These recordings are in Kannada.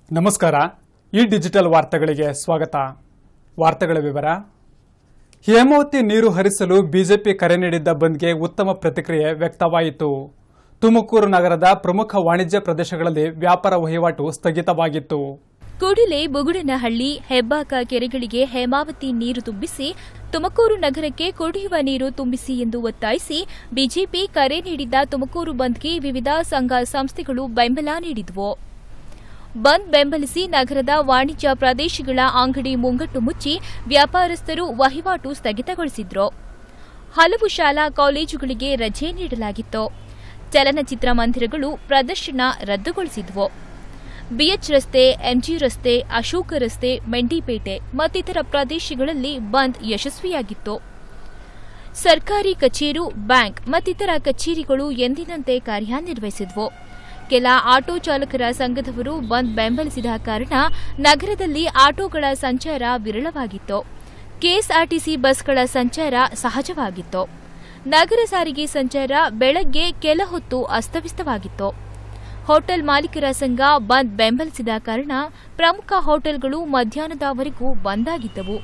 ನಮಸ್ಕಾರ ಈ ಡಿಜಿಟಲ್ ವಾರ್ತೆಗಳಿಗೆ ಸ್ವಾಗತ ವಾರ್ತೆಗಳ ವಿವರ ಹೇಮಾವತಿ ನೀರು ಹರಿಸಲು ಬಿಜೆಪಿ ಕರೆ ನೀಡಿದ್ದ ಬಂದ್ಗೆ ಉತ್ತಮ ಪ್ರತಿಕ್ರಿಯೆ ವ್ಯಕ್ತವಾಯಿತು ತುಮಕೂರು ನಗರದ ಪ್ರಮುಖ ವಾಣಿಜ್ಯ ಪ್ರದೇಶಗಳಲ್ಲಿ ವ್ಯಾಪಾರ ವಹಿವಾಟು ಸ್ಥಗಿತವಾಗಿತ್ತು ಕೂಡಲೇ ಬುಗುಡನಹಳ್ಳಿ ಹೆಬ್ಬಾಕ ಕೆರೆಗಳಿಗೆ ಹೇಮಾವತಿ ನೀರು ತುಂಬಿಸಿ ತುಮಕೂರು ನಗರಕ್ಕೆ ಕುಡಿಯುವ ನೀರು ತುಂಬಿಸಿ ಎಂದು ಒತ್ತಾಯಿಸಿ ಬಿಜೆಪಿ ಕರೆ ನೀಡಿದ್ದ ತುಮಕೂರು ಬಂದ್ಗೆ ವಿವಿಧ ಸಂಘ ಸಂಸ್ಥೆಗಳು ಬೆಂಬಲ ನೀಡಿದವು ಬಂದ್ ಬೆಂಬಲಿಸಿ ನಗರದ ವಾಣಿಜ್ಯ ಪ್ರದೇಶಗಳ ಅಂಗಡಿ ಮುಂಗಟ್ಟು ಮುಚ್ಚಿ ವ್ಯಾಪಾರಸ್ಥರು ವಹಿವಾಟು ಸ್ಥಗಿತಗೊಳಿಸಿದ್ರು ಹಲವು ಶಾಲಾ ಕಾಲೇಜುಗಳಿಗೆ ರಜೆ ನೀಡಲಾಗಿತ್ತು ಚಲನಚಿತ್ರ ಮಂದಿರಗಳು ಪ್ರದರ್ಶನ ರದ್ದುಗೊಳಿಸಿದ್ವು ಬಿಎಚ್ ರಸ್ತೆ ಎಂಜಿ ರಸ್ತೆ ಅಶೋಕ ರಸ್ತೆ ಮೆಂಡಿಪೇಟೆ ಮತ್ತಿತರ ಪ್ರದೇಶಗಳಲ್ಲಿ ಬಂದ್ ಯಶಸ್ವಿಯಾಗಿತ್ತು ಸರ್ಕಾರಿ ಕಚೇರು ಬ್ಯಾಂಕ್ ಮತ್ತಿತರ ಕಚೇರಿಗಳು ಎಂದಿನಂತೆ ಕಾರ್ಯನಿರ್ವಹಿಸಿದ್ವು ಕೆಲ ಆಟೋ ಚಾಲಕರ ಸಂಘದವರು ಬಂದ್ ಬೆಂಬಲಿಸಿದ ಕಾರಣ ನಗರದಲ್ಲಿ ಆಟೋಗಳ ಸಂಚಾರ ವಿರಳವಾಗಿತ್ತು ಕೆಎಸ್ಆರ್ಟಿಸಿ ಬಸ್ಗಳ ಸಂಚಾರ ಸಹಜವಾಗಿತ್ತು ನಗರ ಸಾರಿಗೆ ಸಂಚಾರ ಬೆಳಗ್ಗೆ ಕೆಲ ಹೊತ್ತು ಅಸ್ತವ್ಯಸ್ತವಾಗಿತ್ತು ಹೋಟೆಲ್ ಮಾಲೀಕರ ಸಂಘ ಬಂದ್ ಬೆಂಬಲಿಸಿದ ಕಾರಣ ಪ್ರಮುಖ ಹೋಟೆಲ್ಗಳು ಮಧ್ಯಾಹ್ನದವರೆಗೂ ಬಂದ್ ಆಗಿದ್ದವು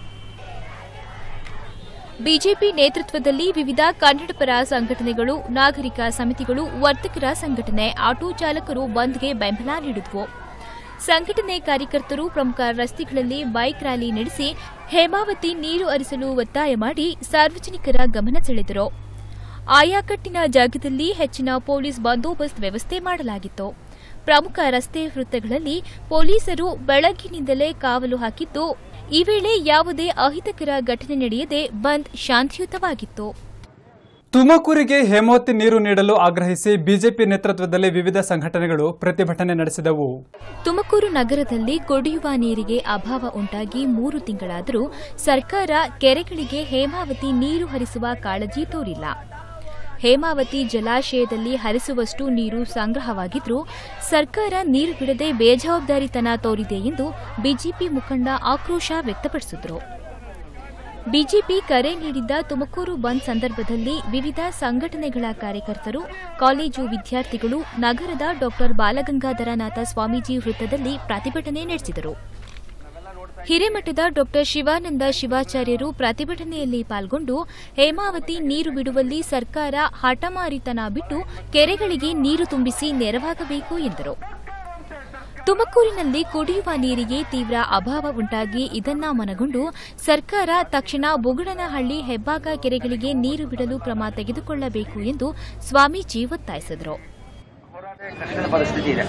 ಬಿಜೆಪಿ ನೇತೃತ್ವದಲ್ಲಿ ವಿವಿಧ ಕನ್ನಡಪರ ಸಂಘಟನೆಗಳು ನಾಗರಿಕ ಸಮಿತಿಗಳು ವರ್ತಕರ ಸಂಘಟನೆ ಆಟೋ ಚಾಲಕರು ಬಂದ್ಗೆ ಬೆಂಬಲ ನೀಡಿದ್ವು ಸಂಘಟನೆ ಕಾರ್ಯಕರ್ತರು ಪ್ರಮುಖ ರಸ್ತೆಗಳಲ್ಲಿ ಬೈಕ್ ರ್ಯಾಲಿ ನಡೆಸಿ ಹೇಮಾವತಿ ನೀರು ಹರಿಸಲು ಒತ್ತಾಯ ಮಾಡಿ ಸಾರ್ವಜನಿಕರ ಗಮನ ಸೆಳೆದರು ಆಯಾಕಟ್ಟಿನ ಜಾಗದಲ್ಲಿ ಹೆಚ್ಚಿನ ಪೊಲೀಸ್ ಬಂದೋಬಸ್ತ್ ವ್ಯವಸ್ಥೆ ಮಾಡಲಾಗಿತ್ತು ಪ್ರಮುಖ ರಸ್ತೆ ವೃತ್ತಗಳಲ್ಲಿ ಪೊಲೀಸರು ಬೆಳಗ್ಗಿನಿಂದಲೇ ಕಾವಲು ಹಾಕಿದ್ದು ಈ ವೇಳೆ ಯಾವುದೇ ಅಹಿತಕರ ಘಟನೆ ನಡೆಯದೆ ಬಂದ್ ಶಾಂತಿಯುತವಾಗಿತ್ತು ತುಮಕೂರಿಗೆ ಹೇಮಾವತಿ ನೀರು ನೀಡಲು ಆಗ್ರಹಿಸಿ ಬಿಜೆಪಿ ನೇತೃತ್ವದಲ್ಲಿ ವಿವಿಧ ಸಂಘಟನೆಗಳು ಪ್ರತಿಭಟನೆ ನಡೆಸಿದವು ತುಮಕೂರು ನಗರದಲ್ಲಿ ಕುಡಿಯುವ ನೀರಿಗೆ ಅಭಾವ ಉಂಟಾಗಿ ಮೂರು ತಿಂಗಳಾದರೂ ಸರ್ಕಾರ ಕೆರೆಗಳಿಗೆ ಹೇಮಾವತಿ ನೀರು ಹರಿಸುವ ಕಾಳಜಿ ತೋರಿಲ್ಲ ಹೇಮಾವತಿ ಜಲಾಶಯದಲ್ಲಿ ಹರಿಸುವಷ್ಟು ನೀರು ಸಂಗ್ರಹವಾಗಿದ್ರೂ ಸರ್ಕಾರ ನೀರು ಬಿಡದೆ ಬೇಜವಾಬ್ದಾರಿತನ ತೋರಿದೆ ಎಂದು ಬಿಜೆಪಿ ಮುಖಂಡ ಆಕ್ರೋಶ ವ್ಯಕ್ತಪಡಿಸಿದರು ಬಿಜೆಪಿ ಕರೆ ನೀಡಿದ್ದ ತುಮಕೂರು ಬಂದ್ ಸಂದರ್ಭದಲ್ಲಿ ವಿವಿಧ ಸಂಘಟನೆಗಳ ಕಾರ್ಯಕರ್ತರು ಕಾಲೇಜು ವಿದ್ಯಾರ್ಥಿಗಳು ನಗರದ ಡಾ ಬಾಲಗಂಗಾಧರನಾಥ ಸ್ವಾಮೀಜಿ ವೃತ್ತದಲ್ಲಿ ಪ್ರತಿಭಟನೆ ನಡೆಸಿದರು ಹಿರೇಮಠದ ಡಾ ಶಿವಾನಂದ ಶಿವಾಚಾರ್ಯರು ಪ್ರತಿಭಟನೆಯಲ್ಲಿ ಪಾಲ್ಗೊಂಡು ಹೇಮಾವತಿ ನೀರು ಬಿಡುವಲ್ಲಿ ಸರ್ಕಾರ ಹಠಮಾರಿತನ ಬಿಟ್ಟು ಕೆರೆಗಳಿಗೆ ನೀರು ತುಂಬಿಸಿ ನೆರವಾಗಬೇಕು ಎಂದರು ತುಮಕೂರಿನಲ್ಲಿ ಕುಡಿಯುವ ನೀರಿಗೆ ತೀವ್ರ ಅಭಾವ ಉಂಟಾಗಿ ಇದನ್ನ ಮನಗೊಂಡು ಸರ್ಕಾರ ತಕ್ಷಣ ಬುಗುಡನಹಳ್ಳಿ ಹೆಬ್ಬಾಗ ಕೆರೆಗಳಿಗೆ ನೀರು ಬಿಡಲು ಕ್ರಮ ತೆಗೆದುಕೊಳ್ಳಬೇಕು ಎಂದು ಸ್ವಾಮೀಜಿ ಒತ್ತಾಯಿಸಿದರು ಕಷ್ಟದ ಪರಿಸ್ಥಿತಿ ಇದೆ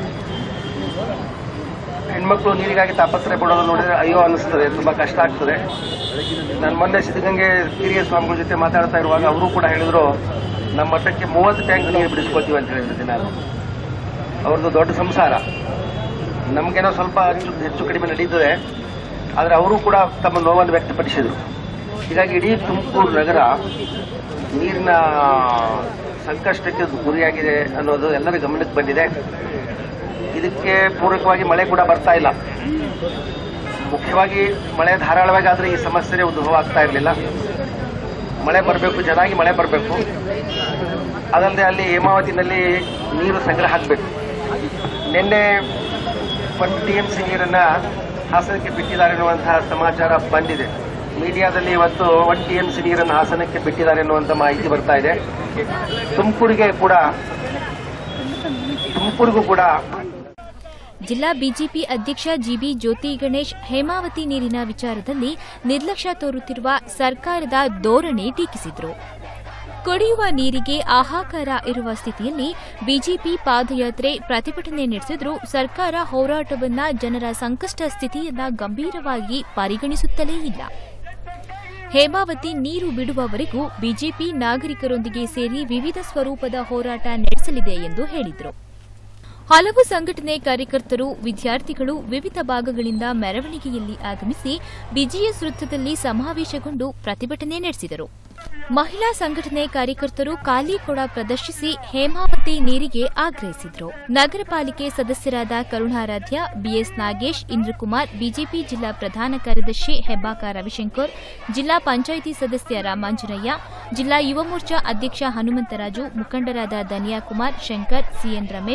ಹೆಣ್ಮಕ್ಳು ನೀರಿಗಾಗಿ ತಾಪತ್ರೆ ಪಡೋದು ನೋಡಿದ್ರೆ ಅಯ್ಯೋ ಅನಿಸ್ತದೆ ತುಂಬಾ ಕಷ್ಟ ಆಗ್ತದೆ ನಾನು ಮೊನ್ನೆ ಸಿದ್ಧಗಂಗೆ ಹಿರಿಯ ಸ್ವಾಮಿಗಳ ಜೊತೆ ಮಾತಾಡ್ತಾ ಇರುವಾಗ ಅವರು ಕೂಡ ಹೇಳಿದ್ರು ನಮ್ಮ ಮಠಕ್ಕೆ ಮೂವತ್ತು ಟ್ಯಾಂಕ್ ನೀರು ಬಿಡಿಸ್ಕೋತೀವಿ ಅಂತ ಹೇಳಿದ್ರು ನಾನು ಅವ್ರದ್ದು ದೊಡ್ಡ ಸಂಸಾರ ನಮಗೇನೋ ಸ್ವಲ್ಪ ಹೆಚ್ಚು- ಹೆಚ್ಚು ಕಡಿಮೆ ನಡೀತದೆ ಆದರೆ ಅವರು ಕೂಡ ತಮ್ಮ ನೋವನ್ನು ವ್ಯಕ್ತಪಡಿಸಿದರು ಹೀಗಾಗಿ ಇಡೀ ತುಮಕೂರು ನಗರ ನೀರಿನ ಸಂಕಷ್ಟಕ್ಕೆ ಗುರಿಯಾಗಿದೆ ಅನ್ನೋದು ಎಲ್ಲರ ಗಮನಕ್ಕೆ ಬಂದಿದೆ ಇದಕ್ಕೆ ಪೂರಕವಾಗಿ ಮಳೆ ಕೂಡ ಬರ್ತಾ ಇಲ್ಲ ಮುಖ್ಯವಾಗಿ ಮಳೆ ಧಾರಾಳವಾಗಿ ಆದರೆ ಈ ಸಮಸ್ಯೆ ಉದ್ಭವ ಆಗ್ತಾ ಇರಲಿಲ್ಲ ಮಳೆ ಬರಬೇಕು ಚೆನ್ನಾಗಿ ಮಳೆ ಬರಬೇಕು ಅದಲ್ಲದೆ ಅಲ್ಲಿ ಹೇಮಾವತಿನಲ್ಲಿ ನೀರು ಸಂಗ್ರಹ ಆಗಬೇಕು ನಿನ್ನೆ ಒಂದು ಟಿ ಎಂ ಸಿ ನೀರನ್ನ ಹಾಸನಕ್ಕೆ ಬಿಟ್ಟಿದ್ದಾರೆ ಎನ್ನುವಂತಹ ಸಮಾಚಾರ ಬಂದಿದೆ ಮೀಡಿಯಾದಲ್ಲಿ ಇವತ್ತು ಒನ್ ಟಿ ಎಂ ಸಿ ನೀರನ್ನು ಹಾಸನಕ್ಕೆ ಬಿಟ್ಟಿದ್ದಾರೆ ಎನ್ನುವಂತ ಮಾಹಿತಿ ಬರ್ತಾ ಇದೆ ತುಮಕೂರಿಗೆ ಕೂಡ ತುಮಕೂರಿಗೂ ಕೂಡ ಜಿಲ್ಲಾ ಬಿಜೆಪಿ ಅಧ್ಯಕ್ಷ ಜಿಬಿ ಜ್ಯೋತಿ ಗಣೇಶ್ ಹೇಮಾವತಿ ನೀರಿನ ವಿಚಾರದಲ್ಲಿ ನಿರ್ಲಕ್ಷ್ಯ ತೋರುತ್ತಿರುವ ಸರ್ಕಾರದ ಧೋರಣೆ ಟೀಕಿಸಿದರು ಕುಡಿಯುವ ನೀರಿಗೆ ಹಾಹಾಕಾರ ಇರುವ ಸ್ಥಿತಿಯಲ್ಲಿ ಬಿಜೆಪಿ ಪಾದಯಾತ್ರೆ ಪ್ರತಿಭಟನೆ ನಡೆಸಿದ್ರೂ ಸರ್ಕಾರ ಹೋರಾಟವನ್ನ ಜನರ ಸಂಕಷ್ಟ ಸ್ಥಿತಿಯನ್ನ ಗಂಭೀರವಾಗಿ ಪರಿಗಣಿಸುತ್ತಲೇ ಇಲ್ಲ ಹೇಮಾವತಿ ನೀರು ಬಿಡುವವರೆಗೂ ಬಿಜೆಪಿ ನಾಗರಿಕರೊಂದಿಗೆ ಸೇರಿ ವಿವಿಧ ಸ್ವರೂಪದ ಹೋರಾಟ ನಡೆಸಲಿದೆ ಎಂದು ಹೇಳಿದರು ಹಲವು ಸಂಘಟನೆ ಕಾರ್ಯಕರ್ತರು ವಿದ್ಯಾರ್ಥಿಗಳು ವಿವಿಧ ಭಾಗಗಳಿಂದ ಮೆರವಣಿಗೆಯಲ್ಲಿ ಆಗಮಿಸಿ ಬಿಜಿಎಸ್ ವೃತ್ತದಲ್ಲಿ ಸಮಾವೇಶಗೊಂಡು ಪ್ರತಿಭಟನೆ ನಡೆಸಿದರು ಮಹಿಳಾ ಸಂಘಟನೆ ಕಾರ್ಯಕರ್ತರು ಖಾಲಿ ಕೊಡ ಪ್ರದರ್ಶಿಸಿ ಹೇಮಾವತಿ ನೀರಿಗೆ ಆಗ್ರಹಿಸಿದ್ರು ನಗರ ಪಾಲಿಕೆ ಸದಸ್ಯರಾದ ಕರುಣಾರಾಧ್ಯ ಬಿಎಸ್ ನಾಗೇಶ್ ಇಂದ್ರಕುಮಾರ್ ಬಿಜೆಪಿ ಜಿಲ್ಲಾ ಪ್ರಧಾನ ಕಾರ್ಯದರ್ಶಿ ಹೆಬ್ಬಾಕ ರವಿಶಂಕರ್ ಜಿಲ್ಲಾ ಪಂಚಾಯಿತಿ ಸದಸ್ಯ ರಾಮಾಂಜನಯ್ಯ ಜಿಲ್ಲಾ ಯುವ ಮೋರ್ಚಾ ಅಧ್ಯಕ್ಷ ಹನುಮಂತರಾಜು ಮುಖಂಡರಾದ Dhaniya Kumar Shankar CN Ramesh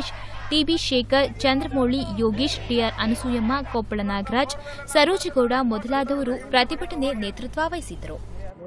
TB Shekhar Chandramouli Yogesh TR Anasuyamma Koppala Nagaraj Sarojagowda ಮೊದಲಾದವರು ಪ್ರತಿಭಟನೆ ನೇತೃತ್ವ ವಹಿಸಿದ್ದರು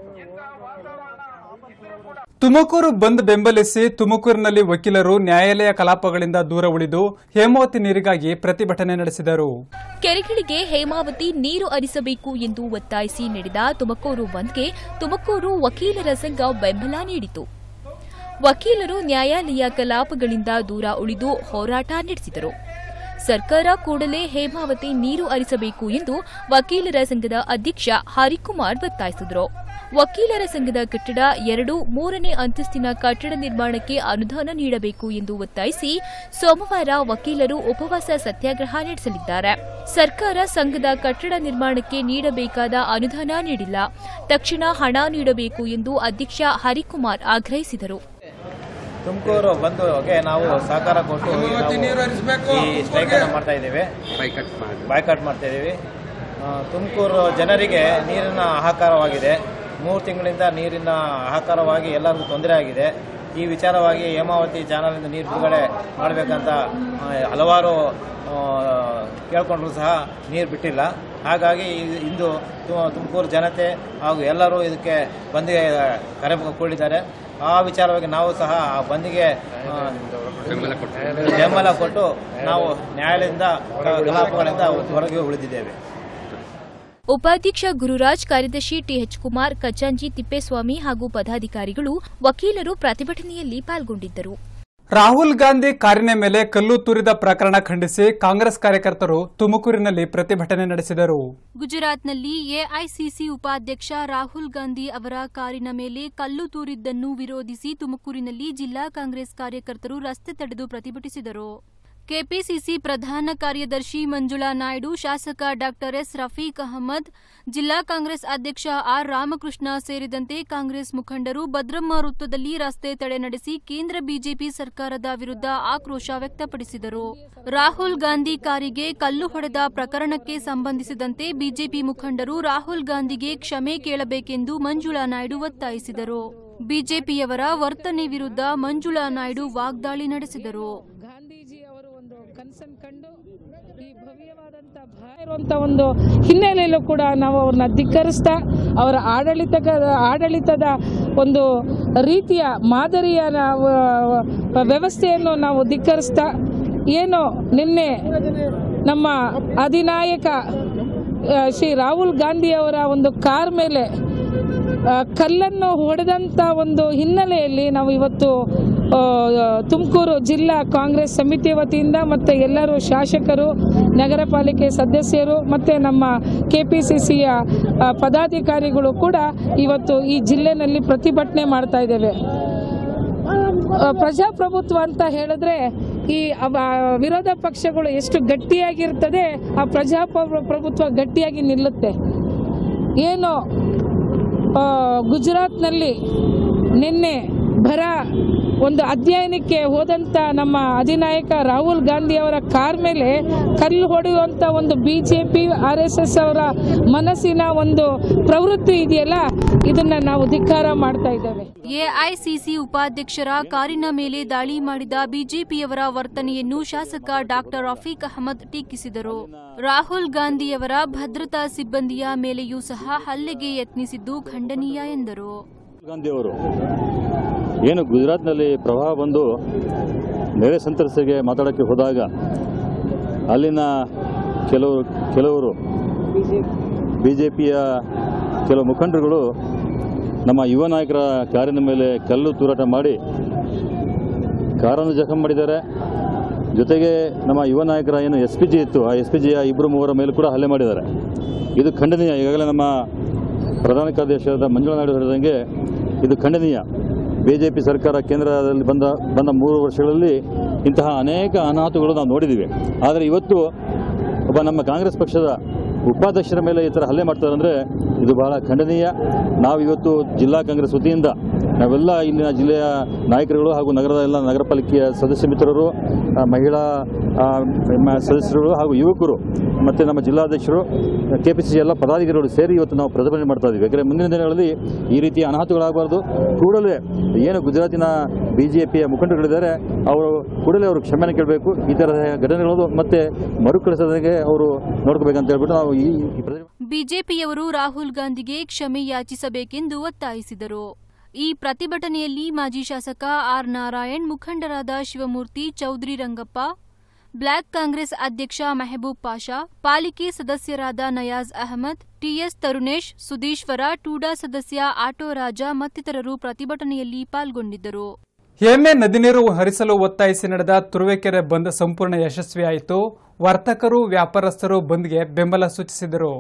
ತುಮಕೂರು ಬಂದ್ ಬೆಂಬಲಿಸಿ ತುಮಕೂರಿನಲ್ಲಿ ವಕೀಲರು ನ್ಯಾಯಾಲಯ ಕಲಾಪಗಳಿಂದ ದೂರ ಉಳಿದು ಹೇಮಾವತಿ ನೀರಿಗಾಗಿ ಪ್ರತಿಭಟನೆ ನಡೆಸಿದರು ಕೆರೆಗಳಿಗೆ ಹೇಮಾವತಿ ನೀರು ಹರಿಸಬೇಕು ಎಂದು ಒತ್ತಾಯಿಸಿ ನಡೆದ ತುಮಕೂರು ಬಂದ್ಗೆ ತುಮಕೂರು ವಕೀಲರ ಸಂಘ ಬೆಂಬಲ ನೀಡಿತು ವಕೀಲರು ನ್ಯಾಯಾಲಯ ಕಲಾಪಗಳಿಂದ ದೂರ ಉಳಿದು ಹೋರಾಟ ನಡೆಸಿದರು ಸರ್ಕಾರ ಕೂಡಲೇ ಹೇಮಾವತಿ ನೀರು ಹರಿಸಬೇಕು ಎಂದು ವಕೀಲರ ಸಂಘದ ಅಧ್ಯಕ್ಷ ಹರಿಕುಮಾರ್ ಒತ್ತಾಯಿಸಿದರು ವಕೀಲರ ಸಂಘದ ಕಟ್ಟಡ ಎರಡು ಮೂರನೇ ಅಂತಸ್ತಿನ ಕಟ್ಟಡ ನಿರ್ಮಾಣಕ್ಕೆ ಅನುದಾನ ನೀಡಬೇಕು ಎಂದು ಒತ್ತಾಯಿಸಿ ಸೋಮವಾರ ವಕೀಲರು ಉಪವಾಸ ಸತ್ಯಾಗ್ರಹ ನಡೆಸಲಿದ್ದಾರೆ ಸರ್ಕಾರ ಸಂಘದ ಕಟ್ಟಡ ನಿರ್ಮಾಣಕ್ಕೆ ನೀಡಬೇಕಾದ ಅನುದಾನ ನೀಡಿಲ್ಲ ತಕ್ಷಣ ಹಣ ನೀಡಬೇಕು ಎಂದು ಅಧ್ಯಕ್ಷ ಹರಿಕುಮಾರ್ ಆಗ್ರಹಿಸಿದರು ತುಮಕೂರು ಬಂಧುಗೆ ನಾವು ಸಹಕಾರ ಕೊಟ್ಟು ಈ ನಾವು ಈ ಸ್ಟ್ರೈಕ್ ಅನ್ನು ಮಾಡ್ತಾ ಇದ್ದೇವೆ ಬಾಯ್ಕಾಟ್ ಮಾಡ್ತಾ ಇದ್ದೀವಿ ಆ, ತುಮಕೂರು ಜನರಿಗೆ ನೀರಿನ ಹಾಹಾಕಾರವಾಗಿದೆ ಮೂರು ತಿಂಗಳಿಂದ ನೀರಿನ ಹಾಹಾಕಾರವಾಗಿ ಎಲ್ಲರಿಗೂ ತೊಂದರೆ ಆಗಿದೆ ಈ ವಿಚಾರವಾಗಿ ಹೇಮಾವತಿ ಚಾನಲಿಂದ ನೀರು ಬಿಡುಗಡೆ ಮಾಡಬೇಕಂತ ಆ, ಹಲವಾರು ಆ, ಕೇಳ್ಕೊಂಡ್ರು ಸಹ ನೀರು ಬಿಟ್ಟಿಲ್ಲ ಹಾಗಾಗಿ ಈ- ಇಂದು ತು- ತುಮಕೂರು ಜನತೆ ಹಾಗೂ ಎಲ್ಲರೂ ಇದಕ್ಕೆ ಬಂದಿಗೆ ಕರೆ ಕೊಟ್ಟಿದ್ದಾರೆ ಆ ವಿಚಾರವಾಗಿ ನಾವು ಸಹ ಆ ಬಂದಿಗೆ ಆ, ಬೆಂಬಲ ಕೊಟ್ಟು ನಾವು ನ್ಯಾಯಾಲಯದಿಂದ ಕಲಾಪಗಳಿಂದ ಹೊರಗೆ ಉಳಿದಿದ್ದೇವೆ ಉಪಾಧ್ಯಕ್ಷ ಗುರುರಾಜ್ ಕಾರ್ಯದರ್ಶಿ ಟಿಎಚ್ ಕುಮಾರ್ ಖಜಾಂಜಿ ತಿಪ್ಪೇಸ್ವಾಮಿ ಹಾಗೂ ಪದಾಧಿಕಾರಿಗಳು ವಕೀಲರು ಪ್ರತಿಭಟನೆಯಲ್ಲಿ ಪಾಲ್ಗೊಂಡಿದ್ದರು ರಾಹುಲ್ ಗಾಂಧಿ ಕಾರಿನ ಮೇಲೆ ಕಲ್ಲು ತೂರಿದ ಪ್ರಕರಣ ಖಂಡಿಸಿ ಕಾಂಗ್ರೆಸ್ ಕಾರ್ಯಕರ್ತರು ತುಮಕೂರಿನಲ್ಲಿ ಪ್ರತಿಭಟನೆ ನಡೆಸಿದರು ಗುಜರಾತ್ನಲ್ಲಿ ಎಐಸಿಸಿ ಉಪಾಧ್ಯಕ್ಷ ರಾಹುಲ್ ಗಾಂಧಿ ಅವರ ಕಾರಿನ ಮೇಲೆ ಕಲ್ಲು ತೂರಿದ್ದನ್ನು ವಿರೋಧಿಸಿ ತುಮಕೂರಿನಲ್ಲಿ ಜಿಲ್ಲಾ ಕಾಂಗ್ರೆಸ್ ಕಾರ್ಯಕರ್ತರು ರಸ್ತೆ ತಡೆದು ಪ್ರತಿಭಟಿಸಿದರು ಕೆಪಿಸಿಸಿ ಪ್ರಧಾನ ಕಾರ್ಯದರ್ಶಿ ಮಂಜುಳಾ ನಾಯ್ಡು ಶಾಸಕ ಡಾಕ್ಟರ್ ಎಸ್ ರಫೀಕ್ ಅಹಮದ್ ಜಿಲ್ಲಾ ಕಾಂಗ್ರೆಸ್ ಅಧ್ಯಕ್ಷ ಆರ್ ರಾಮಕೃಷ್ಣ ಸೇರಿದಂತೆ ಕಾಂಗ್ರೆಸ್ ಮುಖಂಡರು ಭದ್ರಮ್ಮ ವೃತ್ತದಲ್ಲಿ ರಸ್ತೆ ತಡೆ ನಡೆಸಿ ಕೇಂದ್ರ ಬಿಜೆಪಿ ಸರ್ಕಾರದ ವಿರುದ್ಧ ಆಕ್ರೋಶ ವ್ಯಕ್ತಪಡಿಸಿದರು ರಾಹುಲ್ ಗಾಂಧಿ ಕಾರಿಗೆ ಕಲ್ಲು ಹೊಡೆದ ಪ್ರಕರಣಕ್ಕೆ ಸಂಬಂಧಿಸಿದಂತೆ ಬಿಜೆಪಿ ಮುಖಂಡರು ರಾಹುಲ್ ಗಾಂಧಿಗೆ ಕ್ಷಮೆ ಕೇಳಬೇಕೆಂದು ಮಂಜುಳಾ ನಾಯ್ಡು ಒತ್ತಾಯಿಸಿದರು ಬಿಜೆಪಿಯವರ ವರ್ತನೆ ವಿರುದ್ಧ ಮಂಜುಳಾ ನಾಯ್ಡು ವಾಗ್ದಾಳಿ ನಡೆಸಿದರು ಗಾಂಧೀಜಿ ಅವರು ಒಂದು ಕನಸನ್ನು ಕಂಡು ಈ ಭವ್ಯವಾದಂಥ ಭಾ ಇರುವಂಥ ಒಂದು ಹಿನ್ನೆಲೆಯಲ್ಲೂ ಕೂಡ ನಾವು ಅವ್ರನ್ನ ಧಿಕ್ಕರಿಸ್ತಾ ಅವರ ಆಡಳಿತ ಆಡಳಿತದ ಒಂದು ರೀತಿಯ ಮಾದರಿಯ ನಾವು ವ್ಯವಸ್ಥೆಯನ್ನು ನಾವು ಧಿಕ್ಕರಿಸ್ತಾ ಏನು ನಿನ್ನೆ ನಮ್ಮ ಅಧಿನಾಯಕ ಆ, ಶ್ರೀ ರಾಹುಲ್ ಗಾಂಧಿ ಅವರ ಒಂದು ಕಾರ್ ಮೇಲೆ ಆ, ಕಲ್ಲನ್ನು ಹೊಡೆದಂಥ ಒಂದು ಹಿನ್ನೆಲೆಯಲ್ಲಿ ನಾವು ಇವತ್ತು ಆ, ತುಮಕೂರು ಜಿಲ್ಲಾ ಕಾಂಗ್ರೆಸ್ ಸಮಿತಿ ವತಿಯಿಂದ ಮತ್ತು ಎಲ್ಲರೂ ಶಾಸಕರು ನಗರ ಪಾಲಿಕೆ ಸದಸ್ಯರು ಮತ್ತು ನಮ್ಮ ಕೆ ಪಿ ಸಿ ಸಿಯ ಪದಾಧಿಕಾರಿಗಳು ಕೂಡ ಇವತ್ತು ಈ ಜಿಲ್ಲೆನಲ್ಲಿ ಪ್ರತಿಭಟನೆ ಮಾಡ್ತಾ ಇದ್ದೇವೆ ಆ, ಪ್ರಜಾಪ್ರಭುತ್ವ ಅಂತ ಹೇಳಿದ್ರೆ ಈ ಅವ- ವಿರೋಧ ಪಕ್ಷಗಳು ಎಷ್ಟು ಗಟ್ಟಿಯಾಗಿರ್ತದೆ ಆ ಪ್ರಜಾಪ್ರಭುತ್ವ ಗಟ್ಟಿಯಾಗಿ ನಿಲ್ಲುತ್ತೆ ಏನು ಆ, ಗುಜರಾತ್ನಲ್ಲಿ ನಿನ್ನೆ ಬರ ಒಂದು ಅಧ್ಯಯನಕ್ಕೆ ಹೋದಂಥ ನಮ್ಮ ಅಧಿನಾಯಕ ರಾಹುಲ್ ಗಾಂಧಿ ಅವರ ಕಾರ್ ಮೇಲೆ ಕಲ್ಲು ಹೊಡೆಯುವಂಥ ಒಂದು B J P R S S ಅವರ ಮನಸ್ಸಿನ ಒಂದು ಪ್ರವೃತ್ತಿ ಇದೆಯಲ್ಲ ಇದನ್ನ ನಾವು ಧಿಕ್ಕಾರ ಮಾಡ್ತಾ ಇದ್ದೇವೆ ಎಐಸಿಸಿ ಉಪಾಧ್ಯಕ್ಷರ ಕಾರಿನ ಮೇಲೆ ದಾಳಿ ಮಾಡಿದ ಬಿಜೆಪಿಯವರ ವರ್ತನೆಯನ್ನು ಶಾಸಕ ಡಾಕ್ಟರ್ ರಫೀಕ್ ಅಹಮದ್ ಟೀಕಿಸಿದರು ರಾಹುಲ್ ಗಾಂಧಿಯವರ ಭದ್ರತಾ ಸಿಬ್ಬಂದಿಯ ಮೇಲೆಯೂ ಸಹ ಹಲ್ಲೆಗೆ ಯತ್ನಿಸಿದ್ದು ಖಂಡನೀಯ ಎಂದರು ಗಾಂಧಿ ಅವರು ಏನು ಗುಜರಾತ್ನಲ್ಲಿ ಪ್ರವಾಹ ಬಂದು ನೆರೆ ಸಂತ್ರಸ್ತೆಗೆ ಮಾತಾಡೋಕ್ಕೆ ಹೋದಾಗ ಅಲ್ಲಿನ ಕೆಲವು ಕೆಲವರು ಬಿ ಜೆ ಪಿಯ ಕೆಲವು ಮುಖಂಡರುಗಳು ನಮ್ಮ ಯುವ ನಾಯಕರ ಕಾರಿನ ಮೇಲೆ ಕಲ್ಲು ತೂರಾಟ ಮಾಡಿ ಕಾರನ್ನು ಜಖಂ ಮಾಡಿದ್ದಾರೆ ಜೊತೆಗೆ ನಮ್ಮ ಯುವ ನಾಯಕರ ಏನು ಎಸ್ ಪಿ ಜಿ ಇತ್ತು ಆ ಎಸ್ ಪಿ ಜಿಯ ಇಬ್ಬರು ಮೂವರ ಮೇಲೂ ಕೂಡ ಹಲ್ಲೆ ಮಾಡಿದ್ದಾರೆ ಇದು ಖಂಡನೀಯ ಈಗಾಗಲೇ ನಮ್ಮ ಪ್ರಧಾನ ಕಾರ್ಯದರ್ಶಿಯಾದ ಮಂಜುಳಾ ನಾಯ್ಡು ಹೇಳಿದಂಗೆ ಇದು ಖಂಡನೀಯ ಬಿ ಜೆ ಪಿ ಸರ್ಕಾರ ಕೇಂದ್ರದಲ್ಲಿ ಬಂದ ಬಂದ ಮೂರು ವರ್ಷಗಳಲ್ಲಿ ಇಂತಹ ಅನೇಕ ಅನಾಹುತಗಳು ನಾವು ನೋಡಿದ್ದೀವಿ ಆದರೆ ಇವತ್ತು ಒಬ್ಬ ನಮ್ಮ ಕಾಂಗ್ರೆಸ್ ಪಕ್ಷದ ಉಪಾಧ್ಯಕ್ಷರ ಮೇಲೆ ಈ ಥರ ಹಲ್ಲೆ ಮಾಡ್ತಾರೆ ಅಂದರೆ ಇದು ಬಹಳ ಖಂಡನೀಯ ನಾವು ಇವತ್ತು ಜಿಲ್ಲಾ ಕಾಂಗ್ರೆಸ್ ವತಿಯಿಂದ ನಾವೆಲ್ಲ ಇಲ್ಲಿನ ಜಿಲ್ಲೆಯ ನಾಯಕರುಗಳು ಹಾಗೂ ನಗರದ ಎಲ್ಲ ನಗರ ಪಾಲಿಕೆಯ ಸದಸ್ಯ ಮಿತ್ರರು ಆ, ಮಹಿಳಾ ಆ, ಮ- ಸದಸ್ಯರುಗಳು ಹಾಗೂ ಯುವಕರು ಮತ್ತು ನಮ್ಮ ಜಿಲ್ಲಾಧ್ಯಕ್ಷರು ಕೆ ಪಿ ಸಿ ಎಲ್ಲ ಪದಾಧಿಕಾರಿಗಳು ಸೇರಿ ಇವತ್ತು ನಾವು ಪ್ರತಿಭಟನೆ ಮಾಡ್ತಾ ಇದ್ದೀವಿ ಯಾಕಂದರೆ ಮುಂದಿನ ದಿನಗಳಲ್ಲಿ ಈ ರೀತಿಯ ಅನಾಹುತಗಳಾಗಬಾರ್ದು ಕೂಡಲೇ ಏನು ಗುಜರಾತಿನ ಬಿ ಜೆ ಪಿಯ ಮುಖಂಡರುಗಳಿದ್ದಾರೆ ಅವರು ಕೂಡಲೇ ಅವರು ಕ್ಷಮೆಯನ್ನು ಕೇಳಬೇಕು ಈ ಥರದ ಘಟನೆಗಳು ಮತ್ತೆ ಮರುಕಳಿಸದಂಗೆ ಅವರು ನೋಡ್ಕೋಬೇಕಂತ ಹೇಳ್ಬಿಟ್ಟು ನಾವು ಈ ಈ ಪ್ರತಿಭಟನೆ ಬಿಜೆಪಿಯವರು ರಾಹುಲ್ ಗಾಂಧಿಗೆ ಕ್ಷಮೆ ಯಾಚಿಸಬೇಕೆಂದು ಒತ್ತಾಯಿಸಿದರು ಈ ಪ್ರತಿಭಟನೆಯಲ್ಲಿ ಮಾಜಿ ಶಾಸಕ ಆರ್ ನಾರಾಯಣ್ ಮುಖಂಡರಾದ ಶಿವಮೂರ್ತಿ ಚೌಧರಿ ರಂಗಪ್ಪ ಬ್ಲಾಕ್ ಕಾಂಗ್ರೆಸ್ ಅಧ್ಯಕ್ಷ ಮೆಹಬೂಬ್ ಪಾಷಾ ಪಾಲಿಕೆ ಸದಸ್ಯರಾದ ನಯಾಜ್ ಅಹಮದ್ ಟಿಎಸ್ ತರುಣೇಶ್ ಸುಧೀಶ್ವರ ಟೂಡಾ ಸದಸ್ಯ ಆಟೋ ರಾಜ ಮತ್ತಿತರರು ಪ್ರತಿಭಟನೆಯಲ್ಲಿ ಪಾಲ್ಗೊಂಡಿದ್ದರು ಹೇಮೆ ನದಿ ನೀರು ಹರಿಸಲು ಒತ್ತಾಯಿಸಿ ನಡೆದ ತುರುವೇಕೆರೆ ಬಂದ್ ಸಂಪೂರ್ಣ ಯಶಸ್ವಿಯಾಯಿತು ವರ್ತಕರು ವ್ಯಾಪಾರಸ್ಥರು ಬಂದ್ಗೆ ಬೆಂಬಲ ಸೂಚಿಸಿದರು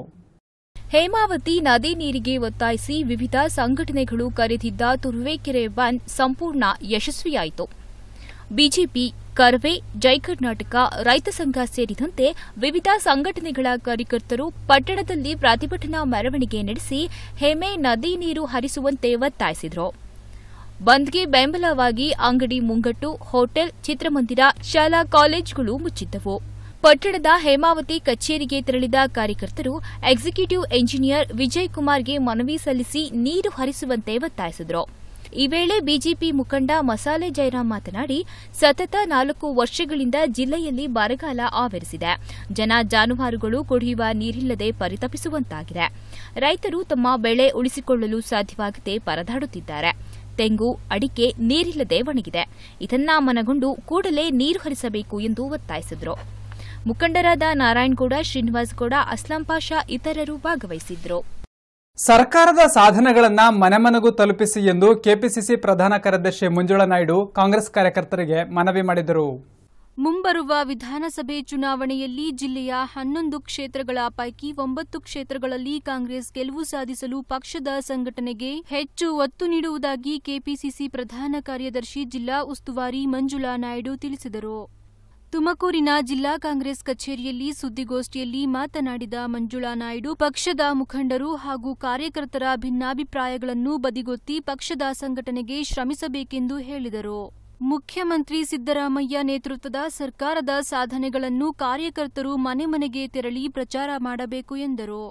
ಹೇಮಾವತಿ ನದಿ ನೀರಿಗೆ ಒತ್ತಾಯಿಸಿ ವಿವಿಧ ಸಂಘಟನೆಗಳು ಕರೆದಿದ್ದ ತುರುವೇಕೆರೆ ಬಂದ್ ಸಂಪೂರ್ಣ ಯಶಸ್ವಿಯಾಯಿತು ಬಿಜೆಪಿ ಕರ್ವೆ ಜೈ ಕರ್ನಾಟಕ ರೈತ ಸಂಘ ಸೇರಿದಂತೆ ವಿವಿಧ ಸಂಘಟನೆಗಳ ಕಾರ್ಯಕರ್ತರು ಪಟ್ಟಣದಲ್ಲಿ ಪ್ರತಿಭಟನಾ ಮೆರವಣಿಗೆ ನಡೆಸಿ ಹೇಮೆ ನದಿ ನೀರು ಹರಿಸುವಂತೆ ಒತ್ತಾಯಿಸಿದರು ಬಂದ್ಗೆ ಬೆಂಬಲವಾಗಿ ಅಂಗಡಿ ಮುಂಗಟ್ಟು ಹೋಟೆಲ್ ಚಿತ್ರಮಂದಿರ ಶಾಲಾ ಕಾಲೇಜುಗಳು ಮುಚ್ಚಿದ್ದವು ಪಟ್ಟಣದ ಹೇಮಾವತಿ ಕಚೇರಿಗೆ ತೆರಳಿದ ಕಾರ್ಯಕರ್ತರು ಎಕ್ಸಿಕ್ಯೂಟಿವ್ ಎಂಜಿನಿಯರ್ ವಿಜಯ್ ಕುಮಾರ್ಗೆ ಮನವಿ ಸಲ್ಲಿಸಿ ನೀರು ಹರಿಸುವಂತೆ ಒತ್ತಾಯಿಸಿದರು ಈ ವೇಳೆ ಬಿಜೆಪಿ ಮುಖಂಡ ಮಸಾಲೆ ಜಯರಾಮ್ ಮಾತನಾಡಿ ಸತತ ನಾಲ್ಕು ವರ್ಷಗಳಿಂದ ಜಿಲ್ಲೆಯಲ್ಲಿ ಬರಗಾಲ ಆವರಿಸಿದೆ ಜನ ಜಾನುವಾರುಗಳು ಕುಡಿಯುವ ನೀರಿಲ್ಲದೆ ಪರಿತಪಿಸುವಂತಾಗಿದೆ ರೈತರು ತಮ್ಮ ಬೆಳೆ ಉಳಿಸಿಕೊಳ್ಳಲು ಸಾಧ್ಯವಾಗದೆ ಪರದಾಡುತ್ತಿದ್ದಾರೆ ತೆಂಗು ಅಡಿಕೆ ನೀರಿಲ್ಲದೆ ಒಣಗಿದೆ ಇದನ್ನ ಮನಗೊಂಡು ಕೂಡಲೇ ನೀರು ಹರಿಸಬೇಕು ಎಂದು ಒತ್ತಾಯಿಸಿದರು ಮುಖಂಡರಾದ ನಾರಾಯಣಗೌಡ ಶ್ರೀನಿವಾಸಗೌಡ ಅಸ್ಲಾಂ ಪಾಷಾ ಇತರರು ಭಾಗವಹಿಸಿದ್ರು ಸರ್ಕಾರದ ಸಾಧನೆಗಳನ್ನ ಮನೆ ಮನೆಗೂ ತಲುಪಿಸಿ ಎಂದು ಕೆಪಿಸಿಸಿ ಪ್ರಧಾನ ಕಾರ್ಯದರ್ಶಿ ಮಂಜುಳಾ ನಾಯ್ಡು ಕಾಂಗ್ರೆಸ್ ಕಾರ್ಯಕರ್ತರಿಗೆ ಮನವಿ ಮಾಡಿದರು ಮುಂಬರುವ ವಿಧಾನಸಭೆ ಚುನಾವಣೆಯಲ್ಲಿ ಜಿಲ್ಲೆಯ ಹನ್ನೊಂದು ಕ್ಷೇತ್ರಗಳ ಪೈಕಿ ಒಂಬತ್ತು ಕ್ಷೇತ್ರಗಳಲ್ಲಿ ಕಾಂಗ್ರೆಸ್ ಗೆಲುವು ಸಾಧಿಸಲು ಪಕ್ಷದ ಸಂಘಟನೆಗೆ ಹೆಚ್ಚು ಒತ್ತು ನೀಡುವುದಾಗಿ ಕೆಪಿಸಿಸಿ ಪ್ರಧಾನ ಕಾರ್ಯದರ್ಶಿ ಜಿಲ್ಲಾ ಉಸ್ತುವಾರಿ ಮಂಜುಳಾ ನಾಯ್ಡು ತಿಳಿಸಿದರು ತುಮಕೂರಿನ ಜಿಲ್ಲಾ ಕಾಂಗ್ರೆಸ್ ಕಚೇರಿಯಲ್ಲಿ ಸುದ್ದಿಗೋಷ್ಠಿಯಲ್ಲಿ ಮಾತನಾಡಿದ ಮಂಜುಳಾ ನಾಯ್ಡು ಪಕ್ಷದ ಮುಖಂಡರು ಹಾಗೂ ಕಾರ್ಯಕರ್ತರ ಭಿನ್ನಾಭಿಪ್ರಾಯಗಳನ್ನು ಬದಿಗೊತ್ತಿ ಪಕ್ಷದ ಸಂಘಟನೆಗೆ ಶ್ರಮಿಸಬೇಕೆಂದು ಹೇಳಿದರು ಮುಖ್ಯಮಂತ್ರಿ ಸಿದ್ದರಾಮಯ್ಯ ನೇತೃತ್ವದ ಸರ್ಕಾರದ ಸಾಧನೆಗಳನ್ನು ಕಾರ್ಯಕರ್ತರು ಮನೆ ಮನೆಗೆ ತೆರಳಿ ಪ್ರಚಾರ ಮಾಡಬೇಕು ಎಂದರು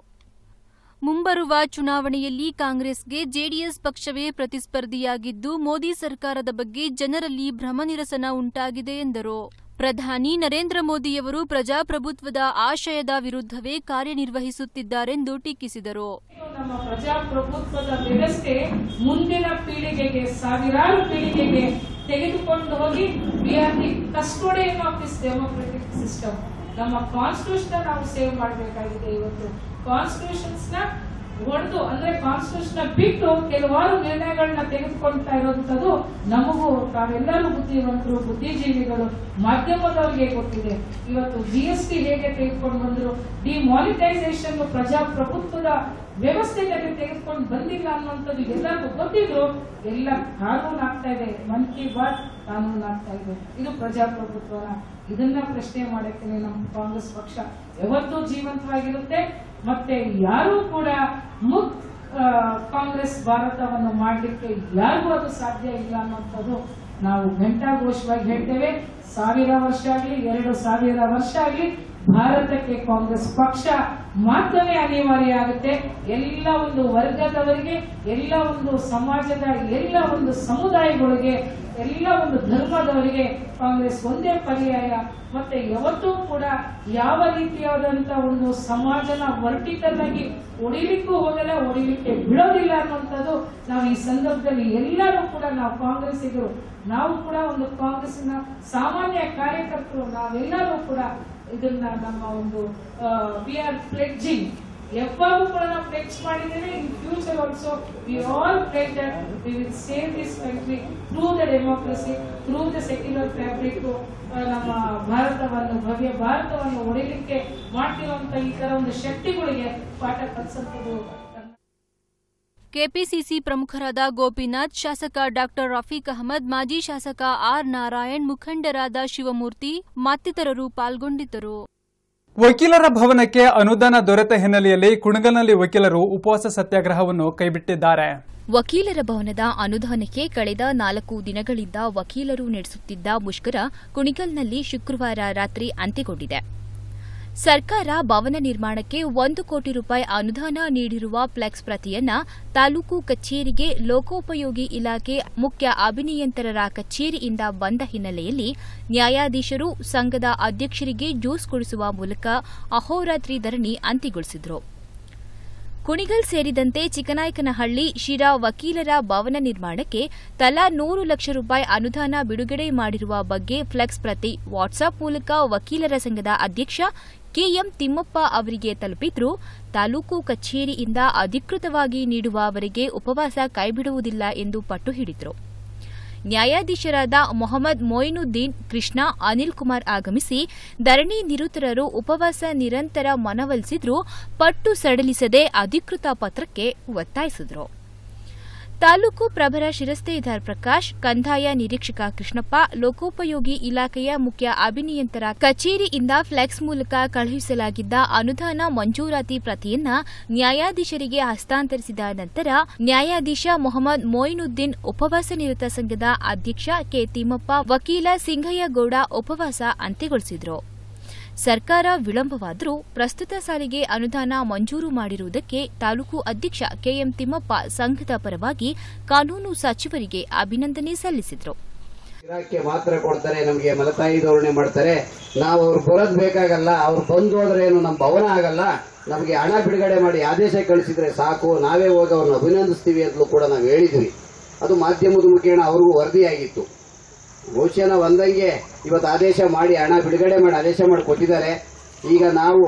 ಮುಂಬರುವ ಚುನಾವಣೆಯಲ್ಲಿ ಕಾಂಗ್ರೆಸ್ಗೆ ಜೆಡಿಎಸ್ ಪಕ್ಷವೇ ಪ್ರತಿಸ್ಪರ್ಧಿಯಾಗಿದ್ದು ಮೋದಿ ಸರ್ಕಾರದ ಬಗ್ಗೆ ಜನರಲ್ಲಿ ಭ್ರಮನಿರಸನ ಉಂಟಾಗಿದೆ ಎಂದರು ಪ್ರಧಾನಿ ನರೇಂದ್ರ ಮೋದಿಯವರು ಪ್ರಜಾಪ್ರಭುತ್ವದ ಆಶಯದ ವಿರುದ್ಧವೇ ಕಾರ್ಯನಿರ್ವಹಿಸುತ್ತಿದ್ದಾರೆಂದು ಟೀಕಿಸಿದರು ನಮ್ಮ ಪ್ರಜಾಪ್ರಭುತ್ವದ ವ್ಯವಸ್ಥೆ ಮುಂದಿನ ಪೀಳಿಗೆಗೆ ಸಾವಿರಾರು ಪೀಳಿಗೆಗೆ ತೆಗೆದುಕೊಂಡು ಹೋಗಿ we are the custodian of this democratic system ನಮ್ಮ ಕಾನ್ಸ್ಟಿಟ್ಯೂಷನ್ ನಾವು ಸೇವ್ ಮಾಡಬೇಕಾಗಿದೆ ಇವತ್ತು ಕಾನ್ಸ್ಟಿಟ್ಯೂಷನ್ಸ್ ನ ಹೊಡೆದು ಅಂದ್ರೆ ಕಾನ್ಸ್ಟಿಟ್ಯೂಷನ್ ಬಿಟ್ಟು ಕೆಲವಾರು ನಿರ್ಣಯಗಳನ್ನ ತೆಗೆದುಕೊಳ್ತಾ ಇರೋಂಥದ್ದು ನಮಗೂ ತಾವೆಲ್ಲರೂ ಬುದ್ಧಿವಂತರು ಬುದ್ಧಿಜೀವಿಗಳು ಮಾಧ್ಯಮದವರಿಗೆ ಗೊತ್ತಿದೆ ಇವತ್ತು ಜಿ ಎಸ್ ಟಿ ಹೇಗೆ ತೆಗೆದುಕೊಂಡು ಬಂದ್ರು ಡಿಮಾನಿಟೈಸೇಷನ್ ಪ್ರಜಾಪ್ರಭುತ್ವದ ವ್ಯವಸ್ಥೆಗೆ ತೆಗೆದುಕೊಂಡು ಬಂದಿಲ್ಲ ಅನ್ನುವಂಥದ್ದು ಎಲ್ಲರಿಗೂ ಗೊತ್ತಿದ್ರು ಎಲ್ಲ ಕಾನೂನು ಆಗ್ತಾ ಇದೆ ಮನ್ ಕಿ ಬಾತ್ ಕಾನೂನು ಆಗ್ತಾ ಇದೆ ಇದು ಪ್ರಜಾಪ್ರಭುತ್ವನ ಇದನ್ನ ಪ್ರಶ್ನೆ ಮಾಡಕ್ಕೆ ನಮ್ಮ ಕಾಂಗ್ರೆಸ್ ಪಕ್ಷ ಯಾವತ್ತೂ ಜೀವಂತವಾಗಿರುತ್ತೆ ಮತ್ತೆ ಯಾರೂ ಕೂಡ ಮುಕ್ತ ಆ, ಕಾಂಗ್ರೆಸ್ ಭಾರತವನ್ನು ಮಾಡಲಿಕ್ಕೆ ಯಾರಿಗೂ ಅದು ಸಾಧ್ಯ ಇಲ್ಲ ಅನ್ನುವಂಥದ್ದು ನಾವು ಘಂಟಾಘೋಷವಾಗಿ ಹೇಳ್ತೇವೆ ಸಾವಿರ ವರ್ಷ ಆಗಲಿ ಎರಡು ಸಾವಿರ ವರ್ಷ ಆಗಲಿ ಭಾರತಕ್ಕೆ ಕಾಂಗ್ರೆಸ್ ಪಕ್ಷ ಮಾತ್ರವೇ ಅನಿವಾರ್ಯ ಆಗುತ್ತೆ ಎಲ್ಲ ಒಂದು ವರ್ಗದವರಿಗೆ ಎಲ್ಲ ಒಂದು ಸಮಾಜದ ಎಲ್ಲ ಒಂದು ಸಮುದಾಯಗಳಿಗೆ ಎಲ್ಲ ಒಂದು ಧರ್ಮದವರಿಗೆ ಕಾಂಗ್ರೆಸ್ ಒಂದೇ ಪರ್ಯಾಯ ಮತ್ತೆ ಯಾವತ್ತೂ ಕೂಡ ಯಾವ ರೀತಿಯಾದಂತ ಒಂದು ಸಮಾಜನ ವರ್ಟಿಕಲ್ ಆಗಿ ಹೊಡಿಲಿಕ್ಕೂ ಹೋಗಲ್ಲ ಹೊಡಿಲಿಕ್ಕೆ ಬಿಡೋದಿಲ್ಲ ಅನ್ನುವಂಥದ್ದು ನಾವು ಈ ಸಂದರ್ಭದಲ್ಲಿ ಎಲ್ಲರೂ ಕೂಡ ನಾವು ಕಾಂಗ್ರೆಸ್ಸಿಗರು ನಾವು ಕೂಡ ಒಂದು ಕಾಂಗ್ರೆಸ್ಸಿನ ಸಾಮಾನ್ಯ ಕಾರ್ಯಕರ್ತರು ನಾವೆಲ್ಲರೂ ಕೂಡ ಇದನ್ನ ನಮ್ಮ ಒಂದು ವಿ ಆರ್ ಪ್ಲೆಡ್ಜಿಂಗ್ ಯಾವಾಗೂ ಕೂಡ ನಾವು ಪ್ಲೆಡ್ಜ್ ಮಾಡಿದ್ದೇವೆ in future also we all pledge that we will save this country through the democracy through the secular fabric ನಮ್ಮ ಭಾರತವನ್ನು ಭವ್ಯ ಭಾರತವನ್ನು ಒಡೆಯಲಿಕ್ಕೆ ಮಾಡ್ತಿರುವಂತ ಈ ತರ ಒಂದು ಶಕ್ತಿಗಳಿಗೆ ಪಾಠ ಕಲಿಸಬಹುದು ಕೆಪಿಸಿಸಿ ಪ್ರಮುಖರಾದ ಗೋಪಿನಾಥ್ ಶಾಸಕ ಡಾಕ್ಟರ್ ರಫೀಕ್ ಅಹಮದ್ ಮಾಜಿ ಶಾಸಕ ಆರ್ ನಾರಾಯಣ್ ಮುಖಂಡರಾದ ಶಿವಮೂರ್ತಿ ಮತ್ತಿತರರು ಪಾಲ್ಗೊಂಡಿದ್ದರು ವಕೀಲರ ಭವನಕ್ಕೆ ಅನುದಾನ ದೊರೆತ ಹಿನ್ನೆಲೆಯಲ್ಲಿ ಕುಣಗಲ್ನಲ್ಲಿ ವಕೀಲರು ಉಪವಾಸ ಸತ್ಯಾಗ್ರಹವನ್ನು ಕೈಬಿಟ್ಟಿದ್ದಾರೆ ವಕೀಲರ ಭವನದ ಅನುದಾನಕ್ಕೆ ಕಳೆದ ನಾಲ್ಕು ದಿನಗಳಿಂದ ವಕೀಲರು ನಡೆಸುತ್ತಿದ್ದ ಮುಷ್ಕರ ಕುಣಿಗಲ್ನಲ್ಲಿ ಶುಕ್ರವಾರ ರಾತ್ರಿ ಅಂತ್ಯಗೊಂಡಿದೆ ಸರ್ಕಾರ ಭವನ ನಿರ್ಮಾಣಕ್ಕೆ ಒಂದು ಕೋಟಿ ರೂಪಾಯಿ ಅನುದಾನ ನೀಡಿರುವ ಫ್ಲೆಕ್ಸ್ ಪ್ರತಿಯನ್ನ ತಾಲೂಕು ಕಚೇರಿಗೆ ಲೋಕೋಪಯೋಗಿ ಇಲಾಖೆ ಮುಖ್ಯ ಅಭಿನಿಯಂತರರ ಕಚೇರಿಯಿಂದ ಬಂದ ಹಿನ್ನೆಲೆಯಲ್ಲಿ ನ್ಯಾಯಾಧೀಶರು ಸಂಘದ ಅಧ್ಯಕ್ಷರಿಗೆ ಜ್ಯೂಸ್ ಕೊಡಿಸುವ ಮೂಲಕ ಅಹೋರಾತ್ರಿ ಧರಣಿ ಅಂತ್ಯಗೊಳಿಸಿದರು ಕುಣಿಗಲ್ ಸೇರಿದಂತೆ ಚಿಕ್ಕನಾಯಕನಹಳ್ಳಿ ಶಿರಾ ವಕೀಲರ ಭವನ ನಿರ್ಮಾಣಕ್ಕೆ ತಲಾ ನೂರು ಲಕ್ಷ ರೂಪಾಯಿ ಅನುದಾನ ಬಿಡುಗಡೆ ಮಾಡಿರುವ ಬಗ್ಗೆ ಫ್ಲೆಕ್ಸ್ ಪ್ರತಿ ವಾಟ್ಸ್ಆಪ್ ಮೂಲಕ ವಕೀಲರ ಸಂಘದ ಅಧ್ಯಕ್ಷ ಕೆಎಂ ತಿಮ್ಮಪ್ಪ ಅವರಿಗೆ ತಲುಪಿದ್ರೂ ತಾಲೂಕು ಕಚೇರಿಯಿಂದ ಅಧಿಕೃತವಾಗಿ ನೀಡುವವರೆಗೆ ಉಪವಾಸ ಕೈಬಿಡುವುದಿಲ್ಲ ಎಂದು ಪಟ್ಟು ಹಿಡಿದರು ನ್ಯಾಯಾಧೀಶರಾದ ಮೊಹಮ್ಮದ್ ಮೊಯಿನುದ್ದೀನ್ ಕೃಷ್ಣ ಅನಿಲ್ ಕುಮಾರ್ ಆಗಮಿಸಿ ಧರಣಿ ನಿರತರರು ಉಪವಾಸ ನಿರಂತರ ಮನವೊಲಿಸಿದ್ರೂ ಪಟ್ಟು ಸಡಿಲಿಸದೆ ಅಧಿಕೃತ ಪತ್ರಕ್ಕೆ ಒತ್ತಾಯಿಸಿದರು ತಾಲೂಕು ಪ್ರಭರ ಶಿರಸ್ತೇದಾರ್ ಪ್ರಕಾಶ್ ಕಂದಾಯ ನಿರೀಕ್ಷಕ ಕೃಷ್ಣಪ್ಪ ಲೋಕೋಪಯೋಗಿ ಇಲಾಖೆಯ ಮುಖ್ಯ ಅಭಿನಿಯಂತರ ಕಚೇರಿಯಿಂದ ಫ್ಲೆಕ್ಸ್ ಮೂಲಕ ಕಳುಹಿಸಲಾಗಿದ್ದ ಅನುದಾನ ಮಂಜೂರಾತಿ ಪ್ರತಿಯನ್ನ ನ್ಯಾಯಾಧೀಶರಿಗೆ ಹಸ್ತಾಂತರಿಸಿದ ನಂತರ ನ್ಯಾಯಾಧೀಶ ಮೊಹಮ್ಮದ್ ಮೊಯಿನುದ್ದೀನ್ ಉಪವಾಸ ನಿರತ ಸಂಘದ ಅಧ್ಯಕ್ಷ ಕೆ ತಿಮ್ಮಪ್ಪ ವಕೀಲ ಸಿಂಗಯ್ಯಗೌಡ ಉಪವಾಸ ಅಂತ್ಯಗೊಳಿಸಿದರು ಸರ್ಕಾರ ವಿಳಂಬವಾದರೂ ಪ್ರಸ್ತುತ ಸಾಲಿಗೆ ಅನುದಾನ ಮಂಜೂರು ಮಾಡಿರುವುದಕ್ಕೆ ತಾಲೂಕು ಅಧ್ಯಕ್ಷ ಕೆಎಂ ತಿಮ್ಮಪ್ಪ ಸಂಘದ ಪರವಾಗಿ ಕಾನೂನು ಸಚಿವರಿಗೆ ಅಭಿನಂದನೆ ಸಲ್ಲಿಸಿದರು ಇಲಾಖೆ ಮಾತ್ರ ಕೊಡ್ತಾರೆ ನಮಗೆ ಮಲತಾಯಿ ಧೋರಣೆ ಮಾಡ್ತಾರೆ ನಾವು ಅವ್ರು ಬರೋದ್ ಬೇಕಾಗಲ್ಲ ಅವ್ರು ಬಂದು ಹೋದ್ರೆ ಏನು ನಮ್ಮ ಭವನ ಆಗಲ್ಲ ನಮಗೆ ಹಣ ಬಿಡುಗಡೆ ಮಾಡಿ ಆದೇಶ ಕಳಿಸಿದ್ರೆ ಸಾಕು ನಾವೇ ಹೋಗಿ ಅವ್ರನ್ನ ಅಭಿನಂದಿಸ್ತೀವಿ ಅಂತಲೂ ಕೂಡ ನಾವು ಹೇಳಿದ್ವಿ ಅದು ಮಾಧ್ಯಮದ ಮುಖೇನ ಅವ್ರಿಗೂ ವರದಿಯಾಗಿತ್ತು ಬಹುಶಃ ನಾವು ಅಂದಂಗೆ ಇವತ್ತು ಆದೇಶ ಮಾಡಿ ಹಣ ಬಿಡುಗಡೆ ಮಾಡಿ ಆದೇಶ ಮಾಡಿ ಕೊಟ್ಟಿದ್ದಾರೆ ಈಗ ನಾವು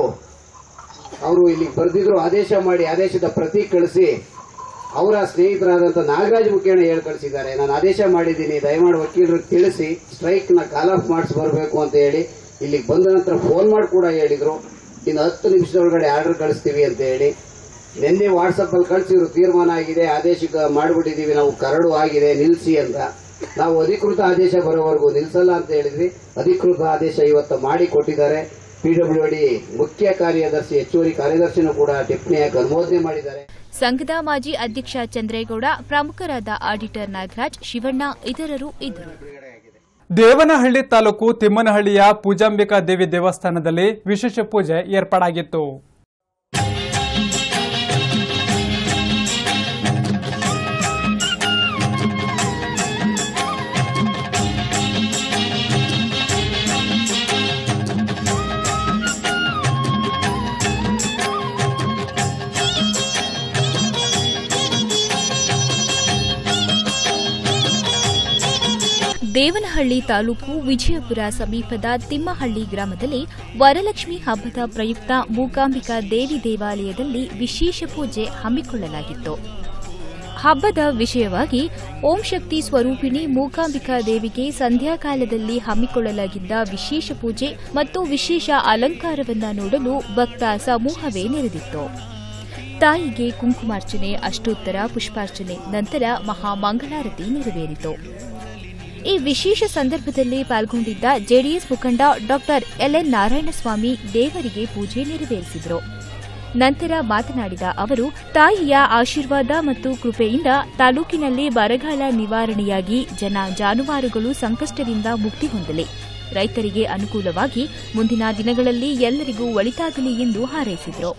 ಅವರು ಇಲ್ಲಿಗೆ ಬರೆದಿದ್ರು ಆದೇಶ ಮಾಡಿ ಆದೇಶದ ಪ್ರತಿ ಕಳಿಸಿ ಅವರ ಸ್ನೇಹಿತರಾದಂಥ ನಾಗರಾಜ್ ಮುಖೇಣ ಹೇಳಿ ಕಳಿಸಿದ್ದಾರೆ ನಾನು ಆದೇಶ ಮಾಡಿದ್ದೀನಿ ದಯಮಾಡಿ ವಕೀಲರಿಗೆ ತಿಳಿಸಿ ಸ್ಟ್ರೈಕ್ ನ ಕಾಲ್ ಆಫ್ ಮಾಡಿಸಿ ಬರಬೇಕು ಅಂತ ಹೇಳಿ ಇಲ್ಲಿಗೆ ಬಂದ ನಂತರ ಫೋನ್ ಮಾಡಿ ಕೂಡ ಹೇಳಿದ್ರು ಇನ್ನು ಹತ್ತು ನಿಮಿಷದೊಳಗಡೆ ಆರ್ಡರ್ ಕಳಿಸ್ತೀವಿ ಅಂತ ಹೇಳಿ ನಿನ್ನೆ ವಾಟ್ಸಪ್ ಅಲ್ಲಿ ಕಳಿಸಿದ್ರು ತೀರ್ಮಾನ ಆಗಿದೆ ಆದೇಶ ಮಾಡಿಬಿಟ್ಟಿದೀವಿ ನಾವು ಕರಡು ಆಗಿದೆ ನಿಲ್ಲಿಸಿ ಅಂತ ನಾವು ಅಧಿಕೃತ ಆದೇಶ ಬರೋವರೆಗೂ ನಿಲ್ಲಿಸಲ್ಲ ಅಂತ ಹೇಳಿದ್ವಿ ಅಧಿಕೃತ ಆದೇಶ ಇವತ್ತು ಮಾಡಿ ಕೊಟ್ಟಿದ್ದಾರೆ ಪಿಡಬ್ಲ್ಯೂ ಡಿ ಮುಖ್ಯ ಕಾರ್ಯದರ್ಶಿ ಹೆಚ್ಚುವರಿ ಕಾರ್ಯದರ್ಶಿನೂ ಕೂಡ ಟಿಪ್ಪಣಿಯಾಗಿ ಅನುಮೋದನೆ ಮಾಡಿದ್ದಾರೆ ಸಂಘದ ಮಾಜಿ ಅಧ್ಯಕ್ಷ ಚಂದ್ರೇಗೌಡ ಪ್ರಮುಖರಾದ ಆಡಿಟರ್ ನಾಗರಾಜ್ ಶಿವಣ್ಣ ಇತರರು ಇದ್ದರು ದೇವನಹಳ್ಳಿ ತಾಲೂಕು ತಿಮ್ಮನಹಳ್ಳಿಯ ಪೂಜಾಂಬಿಕಾ ದೇವಿ ದೇವಸ್ಥಾನದಲ್ಲಿ ವಿಶೇಷ ಪೂಜೆ ಏರ್ಪಾಡಾಗಿತ್ತು ದೇವನಹಳ್ಳಿ ತಾಲೂಕು ವಿಜಯಪುರ ಸಮೀಪದ ತಿಮ್ಮಹಳ್ಳಿ ಗ್ರಾಮದಲ್ಲಿ ವರಲಕ್ಷ್ಮಿ ಹಬ್ಬದ ಪ್ರಯುಕ್ತ ಮೂಕಾಂಬಿಕಾ ದೇವಿ ದೇವಾಲಯದಲ್ಲಿ ವಿಶೇಷ ಪೂಜೆ ಹಮ್ಮಿಕೊಳ್ಳಲಾಗಿತ್ತು ಹಬ್ಬದ ವಿಷಯವಾಗಿ ಓಂ ಶಕ್ತಿ ಸ್ವರೂಪಿಣಿ ಮೂಕಾಂಬಿಕಾ ದೇವಿಗೆ ಸಂಧ್ಯಾಕಾಲದಲ್ಲಿ ಹಮ್ಮಿಕೊಳ್ಳಲಾಗಿದ್ದ ವಿಶೇಷ ಪೂಜೆ ಮತ್ತು ವಿಶೇಷ ಅಲಂಕಾರವನ್ನ ನೋಡಲು ಭಕ್ತ ಸಮೂಹವೇ ನೆರೆದಿತ್ತು ತಾಯಿಗೆ ಕುಂಕುಮಾರ್ಚನೆ ಅಷ್ಟೋತ್ತರ ಪುಷ್ಪಾರ್ಚನೆ ನಂತರ ಮಹಾಮಂಗಳಾರತಿ ನೆರವೇರಿತು ಈ ವಿಶೇಷ ಸಂದರ್ಭದಲ್ಲಿ ಪಾಲ್ಗೊಂಡಿದ್ದ ಜೆಡಿಎಸ್ ಮುಖಂಡ ಡಾಕ್ಟರ್ ಎಲ್ಎನ್ ನಾರಾಯಣಸ್ವಾಮಿ ದೇವರಿಗೆ ಪೂಜೆ ನೆರವೇರಿಸಿದರು ನಂತರ ಮಾತನಾಡಿದ ಅವರು ತಾಯಿಯ ಆಶೀರ್ವಾದ ಮತ್ತು ಕೃಪೆಯಿಂದ ತಾಲೂಕಿನಲ್ಲಿ ಬರಗಾಲ ನಿವಾರಣೆಯಾಗಿ ಜನ ಜಾನುವಾರುಗಳು ಸಂಕಷ್ಟದಿಂದ ಮುಕ್ತಿ ಹೊಂದಲಿ ರೈತರಿಗೆ ಅನುಕೂಲವಾಗಿ ಮುಂದಿನ ದಿನಗಳಲ್ಲಿ ಎಲ್ಲರಿಗೂ ಒಳಿತಾಗಲಿ ಎಂದು ಹಾರೈಸಿದರು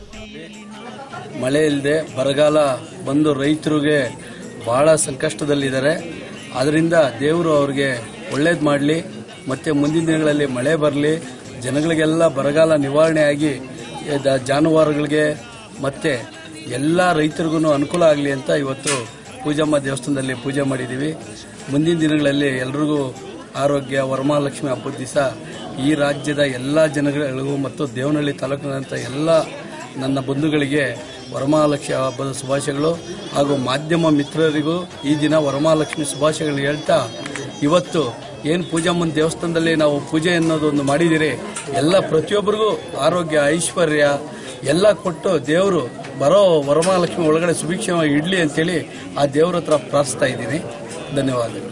ಮಳೆ ಇಲ್ಲದೆ ಬರಗಾಲ ಬಂದು ರೈತರಿಗೆ ಬಹಳ ಸಂಕಷ್ಟದಲ್ಲಿದ್ದಾರೆ ಅದರಿಂದ ದೇವರು ಅವ್ರಿಗೆ ಒಳ್ಳೇದು ಮಾಡಲಿ ಮತ್ತು ಮುಂದಿನ ದಿನಗಳಲ್ಲಿ ಮಳೆ ಬರಲಿ ಜನಗಳಿಗೆಲ್ಲ ಬರಗಾಲ ನಿವಾರಣೆ ಆಗಿ ದ- ಜಾನುವಾರುಗಳಿಗೆ ಮತ್ತು ಎಲ್ಲ ರೈತರಿಗೂ ಅನುಕೂಲ ಆಗಲಿ ಅಂತ ಇವತ್ತು ಪೂಜಮ್ಮ ದೇವಸ್ಥಾನದಲ್ಲಿ ಪೂಜೆ ಮಾಡಿದ್ದೀವಿ ಮುಂದಿನ ದಿನಗಳಲ್ಲಿ ಎಲ್ರಿಗೂ ಆರೋಗ್ಯ ವರಮಹಾಲಕ್ಷ್ಮಿ ಹಬ್ಬದ ದಿವಸ ಈ ರಾಜ್ಯದ ಎಲ್ಲ ಜನಗಳಿಗೂ ಮತ್ತು ದೇವನಹಳ್ಳಿ ತಾಲೂಕಿನಂಥ ಎಲ್ಲ ನನ್ನ ಬಂಧುಗಳಿಗೆ ವರಮಹಾಲಕ್ಷ್ಮಿ ಹಬ್ಬದ ಶುಭಾಶಯಗಳು ಹಾಗೂ ಮಾಧ್ಯಮ ಮಿತ್ರರಿಗೂ ಈ ದಿನ ವರಮಹಾಲಕ್ಷ್ಮಿ ಶುಭಾಶಯಗಳು ಹೇಳ್ತಾ ಇವತ್ತು ಏನು ಪೂಜಾಮ್ಮನ ದೇವಸ್ಥಾನದಲ್ಲಿ ನಾವು ಪೂಜೆ ಅನ್ನೋದೊಂದು ಮಾಡಿದಿರಿ ಎಲ್ಲ ಪ್ರತಿಯೊಬ್ಬರಿಗೂ ಆರೋಗ್ಯ ಐಶ್ವರ್ಯ ಎಲ್ಲ ಕೊಟ್ಟು ದೇವರು ಬರೋ ವರಮಹಾಲಕ್ಷ್ಮಿ ಒಳಗಡೆ ಸುಭಿಕ್ಷವಾಗಿ ಇಡ್ಲಿ ಅಂತೇಳಿ ಆ ದೇವ್ರ ಹತ್ರ ಪ್ರಾರ್ಥಿಸ್ತಾ ಇದ್ದೀನಿ ಧನ್ಯವಾದಗಳು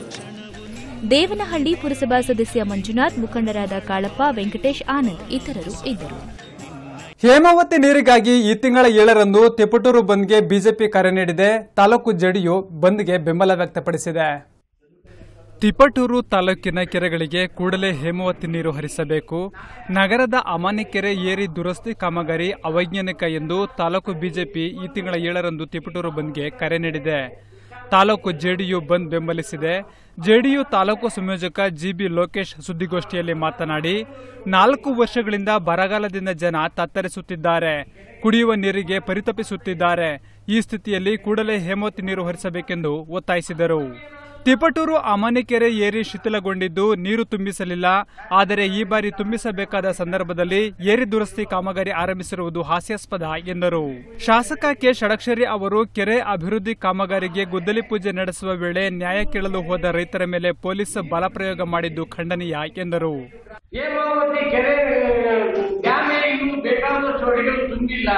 ದೇವನಹಳ್ಳಿ ಪುರಸಭಾ ಸದಸ್ಯ ಮಂಜುನಾಥ್ ಮುಖಂಡರಾದ ಕಾಳಪ್ಪ ವೆಂಕಟೇಶ್ ಆನಂದ್ ಇತರರು ಇದ್ದರು ಹೇಮಾವತಿ ನೀರಿಗಾಗಿ ಈ ತಿಂಗಳ ಏಳರಂದು ತಿಪಟೂರು ಬಂದ್ಗೆ ಬಿಜೆಪಿ ಕರೆ ನೀಡಿದೆ ತಾಲೂಕು ಜೆಡಿಯು ಬಂದ್ಗೆ ಬೆಂಬಲ ವ್ಯಕ್ತಪಡಿಸಿದೆ ತಿಪಟೂರು ತಾಲೂಕಿನ ಕೆರೆಗಳಿಗೆ ಕೂಡಲೇ ಹೇಮಾವತಿ ನೀರು ಹರಿಸಬೇಕು ನಗರದ ಅಮಾನಿಕೆರೆ ಏರಿ ದುರಸ್ತಿ ಕಾಮಗಾರಿ ಅವೈಜ್ಞಾನಿಕ ಎಂದು ತಾಲೂಕು ಬಿಜೆಪಿ ಈ ತಿಂಗಳ ಏಳರಂದು ತಿಪಟೂರು ಬಂದ್ಗೆ ಕರೆ ನೀಡಿದೆ ತಾಲೂಕು ಜೆಡಿಯು ಬಂದ್ ಬೆಂಬಲಿಸಿದೆ ಜೆಡಿಯು ತಾಲೂಕು ಸಂಯೋಜಕ ಜಿಬಿ ಲೋಕೇಶ್ ಸುದ್ದಿಗೋಷ್ಠಿಯಲ್ಲಿ ಮಾತನಾಡಿ ನಾಲ್ಕು ವರ್ಷಗಳಿಂದ ಬರಗಾಲದಿಂದ ಜನ ತತ್ತರಿಸುತ್ತಿದ್ದಾರೆ ಕುಡಿಯುವ ನೀರಿಗೆ ಪರಿತಪಿಸುತ್ತಿದ್ದಾರೆ ಈ ಸ್ಥಿತಿಯಲ್ಲಿ ಕೂಡಲೇ ಹೇಮಾವತಿ ನೀರು ಹರಿಸಬೇಕೆಂದು ಒತ್ತಾಯಿಸಿದರು ತಿಪಟೂರು ಅಮಾನಿಕೆರೆ ಏರಿ ಶಿಥಿಲಗೊಂಡಿದ್ದು ನೀರು ತುಂಬಿಸಲಿಲ್ಲ ಆದರೆ ಈ ಬಾರಿ ತುಂಬಿಸಬೇಕಾದ ಸಂದರ್ಭದಲ್ಲಿ ಏರಿ ದುರಸ್ತಿ ಕಾಮಗಾರಿ ಆರಂಭಿಸಿರುವುದು ಹಾಸ್ಯಾಸ್ಪದ ಎಂದರು ಶಾಸಕ ಕೆ ಷಡಕ್ಷರಿ ಅವರು ಕೆರೆ ಅಭಿವೃದ್ಧಿ ಕಾಮಗಾರಿಗೆ ಗುದ್ದಲಿ ಪೂಜೆ ನಡೆಸುವ ವೇಳೆ ನ್ಯಾಯ ಕೇಳಲು ಹೋದ ರೈತರ ಮೇಲೆ ಪೊಲೀಸ್ ಬಲಪ್ರಯೋಗ ಮಾಡಿದ್ದು ಖಂಡನೀಯ ಎಂದರು ಹೇಮಾವತಿ ಕೆರೆ ಡ್ಯಾಮೇ ಇನ್ನು ಬೇಕಾದಷ್ಟು ಅಡಿಗಳು ತುಂಬಿಲ್ಲ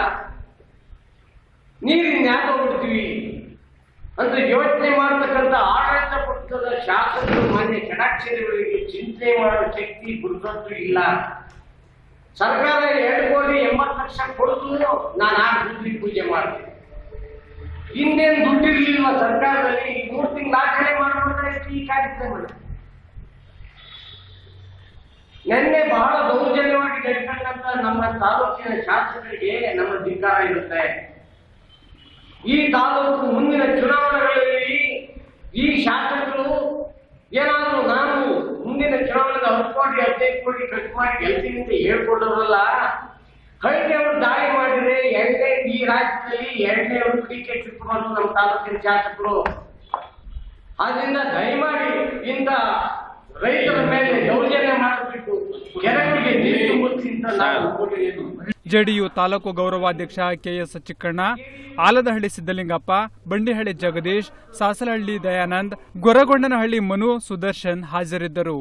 ನೀರಿನ ಯಾಕೆ ಹೋಗ್ಬಿಡ್ತೀವಿ ಅಂತ ಯೋಚನೆ ಮಾಡತಕ್ಕಂಥ ಆಡಳಿತ ಪಕ್ಷದ ಶಾಸಕರು ಮಾನ್ಯ ಷಡಾಕ್ಷರಿಗಳಿಗೆ ಚಿಂತೆ ಮಾಡುವ ಶಕ್ತಿ ಗುರುತದ್ದು ಇಲ್ಲ ಸರ್ಕಾರ ಎರಡು ಕೋಟಿ ಎಂಬತ್ತು ಲಕ್ಷ ಕೊಡಿದ್ರು ನಾನು ಆ ಗುದ್ಲಿ ಪೂಜೆ ಮಾಡ್ತೀನಿ ಹಿಂದೇನು ದುಡ್ಡಿರ್ಲಿಲ್ವ ಸರ್ಕಾರದಲ್ಲಿ ಈ ಮೂರು ತಿಂಗಳು ಆಚರಣೆ ಮಾಡ್ಬಿಟ್ರೆ ಈ ಕಾರ್ಯಕ್ರಮ ಮಾಡಿ ನಿನ್ನೆ ಬಹಳ ದೌರ್ಜನ್ಯವಾಗಿ ನಡ್ಕೊಂಡಂತ ನಮ್ಮ ತಾಲೂಕಿನ ಶಾಸಕರಿಗೆ ನಮ್ಮ ಧಿಕ್ಕಾರ ಇರುತ್ತೆ ಈ ತಾಲೂಕು ಮುಂದಿನ ಚುನಾವಣೆಗಳಲ್ಲಿ ಈ ಶಾಸಕರು ಏನಾದ್ರು ನಾನು ಮುಂದಿನ ಚುನಾವಣೆಗೆ ಹತ್ತು ಕೋಟಿ ಹದಿನೈದು ಕೋಟಿ ಖರ್ಚು ಮಾಡಿ ಗೆಲ್ತೀನಿ ಅಂತ ಹೇಳ್ಕೊಡೋರಲ್ಲ ಹಳ್ಳಿಯವರು ದಾಳಿ ಮಾಡಿದ್ರೆ ಎರಡನೇ ಈ ರಾಜ್ಯದಲ್ಲಿ ಎರಡನೇ ಅವರು ಕ್ರಿಕೆಟ್ ಇಟ್ಕೊಂಡು ನಮ್ಮ ತಾಲೂಕಿನ ಶಾಸಕರು ಆದ್ರಿಂದ ದಯಮಾಡಿ ಇಂಥ ರೈತರ ಮೇಲೆ ದೌರ್ಜನ್ಯ ಮಾಡಬೇಕು ಕೆರೆಗಳಿಗೆ ನೀರು ತುಂಬಿಸಿ ಅಂತ ನಾವು ಕೋರಿದ್ದೇವೆ. ಜೆಡಿಯು ತಾಲೂಕು ಗೌರವಾಧ್ಯಕ್ಷ ಕೆಎಸ್ ಚಿಕ್ಕಣ್ಣ ಆಲದಹಳ್ಳಿ ಸಿದ್ದಲಿಂಗಪ್ಪ ಬಂಡಿಹಳ್ಳಿ ಜಗದೀಶ್ ಸಾಸಲಹಳ್ಳಿ ದಯಾನಂದ್ ಗೊರಗೊಂಡನಹಳ್ಳಿ ಮನು ಸುದರ್ಶನ್ ಹಾಜರಿದ್ದರು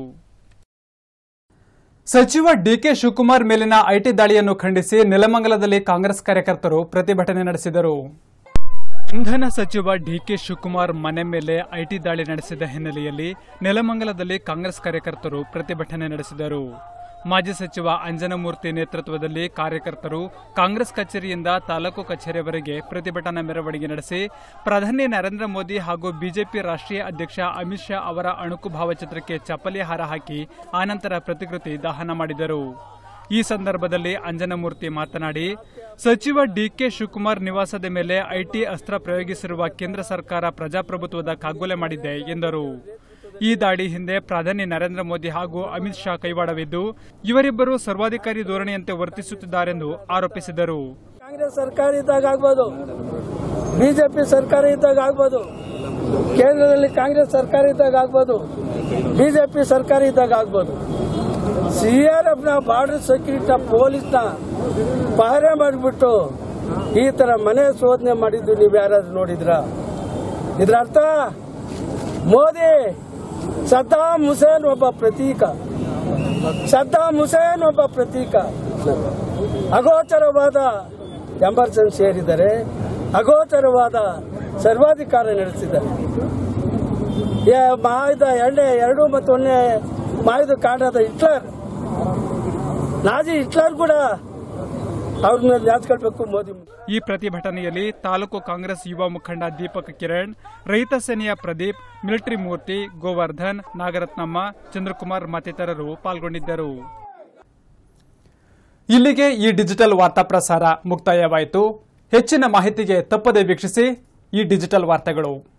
ಸಚಿವ ಡಿಕೆ ಶಿವಕುಮಾರ್ ಮೇಲಿನ ಐಟಿ ದಾಳಿಯನ್ನು ಖಂಡಿಸಿ ನೆಲಮಂಗಲದಲ್ಲಿ ಕಾಂಗ್ರೆಸ್ ಕಾರ್ಯಕರ್ತರು ಪ್ರತಿಭಟನೆ ನಡೆಸಿದರು ಇಂಧನ ಸಚಿವ ಡಿಕೆ ಶಿವಕುಮಾರ್ ಮನೆ ಮೇಲೆ ಐಟಿ ದಾಳಿ ನಡೆಸಿದ ಹಿನ್ನೆಲೆಯಲ್ಲಿ ನೆಲಮಂಗಲದಲ್ಲಿ ಕಾಂಗ್ರೆಸ್ ಕಾರ್ಯಕರ್ತರು ಪ್ರತಿಭಟನೆ ನಡೆಸಿದರು ಮಾಜಿ ಸಚಿವ ಅಂಜನಮೂರ್ತಿ ನೇತೃತ್ವದಲ್ಲಿ ಕಾರ್ಯಕರ್ತರು ಕಾಂಗ್ರೆಸ್ ಕಚೇರಿಯಿಂದ ತಾಲೂಕು ಕಚೇರಿವರೆಗೆ ಪ್ರತಿಭಟನಾ ಮೆರವಣಿಗೆ ನಡೆಸಿ ಪ್ರಧಾನಿ ನರೇಂದ್ರ ಮೋದಿ ಹಾಗೂ ಬಿಜೆಪಿ ರಾಷ್ಟ್ರೀಯ ಅಧ್ಯಕ್ಷ ಅಮಿತ್ ಶಾ ಅವರ ಅಣುಕು ಭಾವಚಿತ್ರಕ್ಕೆ ಚಪ್ಪಲಿ ಹಾರ ಹಾಕಿ ಆನಂತರ ಪ್ರತಿಕೃತಿ ದಹನ ಮಾಡಿದರು ಈ ಸಂದರ್ಭದಲ್ಲಿ ಅಂಜನಮೂರ್ತಿ ಮಾತನಾಡಿ ಸಚಿವ ಡಿಕೆ ಶಿವಕುಮಾರ್ ನಿವಾಸದ ಮೇಲೆ ಐಟಿ ಅಸ್ತ್ರ ಪ್ರಯೋಗಿಸಿರುವ ಕೇಂದ್ರ ಸರ್ಕಾರ ಪ್ರಜಾಪ್ರಭುತ್ವದ ಕಾಗೊಲೆ ಮಾಡಿದೆ ಎಂದರು ಈ ದಾಳಿ ಹಿಂದೆ ಪ್ರಧಾನಿ ನರೇಂದ್ರ ಮೋದಿ ಹಾಗೂ ಅಮಿತ್ ಶಾ ಕೈವಾಡವಿದ್ದು ಇವರಿಬ್ಬರು ಸರ್ವಾಧಿಕಾರಿ ಧೋರಣೆಯಂತೆ ವರ್ತಿಸುತ್ತಿದ್ದಾರೆಂದು ಆರೋಪಿಸಿದರು ಕಾಂಗ್ರೆಸ್ ಸರ್ಕಾರ ಇದ್ದಾಗ ಆಗ್ಬೋದು ಬಿಜೆಪಿ ಸರ್ಕಾರ ಇದ್ದಾಗ ಆಗ್ಬೋದು ಕೇಂದ್ರದಲ್ಲಿ ಕಾಂಗ್ರೆಸ್ ಸರ್ಕಾರ ಇದ್ದಾಗ ಆಗ್ಬೋದು ಬಿಜೆಪಿ ಸರ್ಕಾರ ಇದ್ದಾಗ ಆಗ್ಬೋದು ಸಿಆರ್ಎಫ್ನ ಬಾರ್ಡರ್ ಸೆಕ್ಯೂರಿಟಿ ಪೊಲೀಸ್ನ ಪಹರೆ ಮಾಡಿಬಿಟ್ಟು ಈ ತರ ಮನೆ ಶೋಧನೆ ಮಾಡಿದ್ದು ನೀವು ಯಾರಾದ್ರೂ ನೋಡಿದ್ರ ಇದ್ರ ಅರ್ಥ ಮೋದಿ ಸದ್ದಾಂ ಹುಸೇನ್ ಒಬ್ಬ ಪ್ರತೀಕ ಸದ್ದಾಂ ಹುಸೇನ್ ಒಬ್ಬ ಪ್ರತೀಕ ಅಗೋಚರವಾದ ಎಮರ್ಜೆನ್ಸಿ ಸೇರಿದರೆ ಅಗೋಚರವಾದ ಸರ್ವಾಧಿಕಾರ ನಡೆಸಿದ್ದಾರೆ ಎ- ಮಾಯ್ದ ಎರಡನೇ ಎರಡು ಮತ್ತು ಒಂದನೇ ಮಾಯ್ದ ಕಾಂಡದ ಹಿಟ್ಲರ್ ನಾಜಿ ಹಿಟ್ಲರ್ ಕೂಡ ಅವ್ರನ್ನ ಜ್ಞಾಪಿಸ್ಕೊಳ್ಬೇಕು ಮೋದಿ ಈ ಪ್ರತಿಭಟನೆಯಲ್ಲಿ ತಾಲೂಕು ಕಾಂಗ್ರೆಸ್ ಯುವ ಮುಖಂಡ ದೀಪಕ್ ಕಿರಣ್ ರೈತ ಸೇನೆಯ ಪ್ರದೀಪ್ ಮಿಲಿಟರಿ ಮೂರ್ತಿ ಗೋವರ್ಧನ್ ನಾಗರತ್ನಮ್ಮ ಚಂದ್ರಕುಮಾರ್ ಮತ್ತಿತರರು ಪಾಲ್ಗೊಂಡಿದ್ದರು ಇಲ್ಲಿಗೆ ಈ ಡಿಜಿಟಲ್ ವಾರ್ತಾ ಪ್ರಸಾರ ಮುಕ್ತಾಯವಾಯಿತು ಹೆಚ್ಚಿನ ಮಾಹಿತಿಗೆ ತಪ್ಪದೆ ವೀಕ್ಷಿಸಿ ಈ ಡಿಜಿಟಲ್ ವಾರ್ತೆಗಳು